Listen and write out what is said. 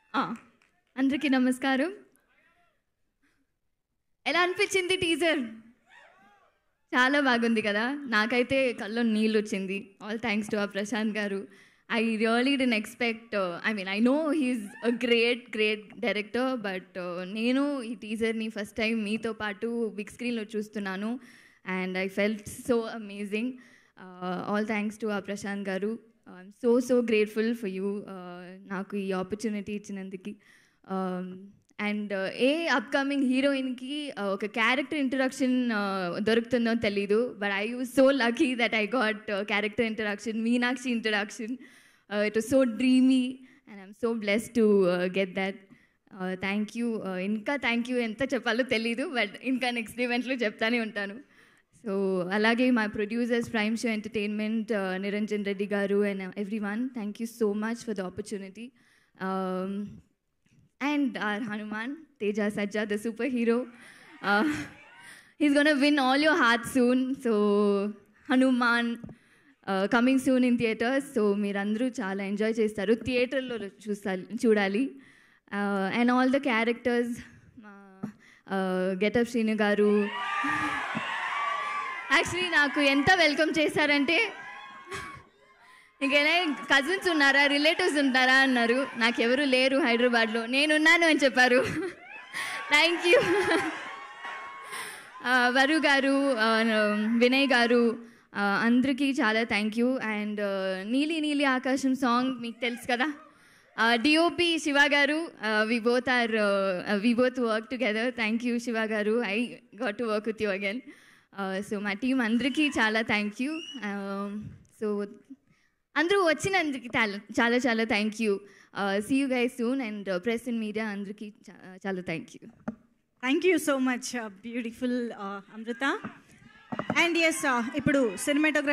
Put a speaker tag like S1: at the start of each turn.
S1: ఆ, అందరికీ నమస్కారం ఎలా అనిపించింది టీజర్ చాలా బాగుంది కదా నాకైతే కల్లో నీళ్ళు వచ్చింది all thanks to ah Prashant garu I really then expect I mean I know he's a great great director but నేను ఈ టీజర్ని ఫస్ట్ టైం మీతో పాటు బిగ్ స్క్రీన్లో చూస్తున్నాను and I felt so amazing all thanks to ah Prashant garu I'm so so grateful for you నాకు ఈ opportunity ఇచ్చినందుకు and A upcoming హీరోయిన్కి ఒక క్యారెక్టర్ ఇంట్రడక్షన్ దొరుకుతుందో తెలీదు but I was so lucky that I got character introduction Meenakshi introduction it was so dreamy and I'm so bless to get that thank you ఇంకా thank you ఎంత చెప్పాలో తెలీదు but ఇంకా next ఈవెంట్లో చెప్తానే ఉంటాను సో అలాగే మా producers prime show entertainment Niranjan Reddy garu and everyone thank you so much for the opportunity and our Hanuman Teja Sajja the super hero he's gonna win all your heart soon so Hanuman coming soon in theatres so మీరందరూ చాలా enjoy చేస్తారు థియేటర్లో చూస్తా చూడాలి and all the characters Getup Srinu garu actually నాకు ఎంత welcome చేశారంటే ఇంకేనా కజిన్స్ ఉన్నారా రిలేటివ్స్ ఉంటారా అన్నారు నాకెవరు లేరు హైదరాబాద్లో నేనున్నాను అని చెప్పారు థ్యాంక్ యూ వరు గారు ఆ, వినయ్ గారు ఆ, అందరికీ చాలా థ్యాంక్ యూ అండ్ నీలి నీలి ఆకాశం సాంగ్ మీకు తెలుసు కదా DOP Shiva garu we both are we both work together thank you Shiva garu I got to work with you again so మా టీం అందరికీ చాలా థ్యాంక్ యూ సో అందరూ వచ్చినందుకు చాలా చాలా చాలా thank you see you guys soon and press and media అందరికీ చా- చాలా thank you
S2: thank you so much beautiful Amrita and yes ఇప్పుడు సినిమాటోగ్రఫీ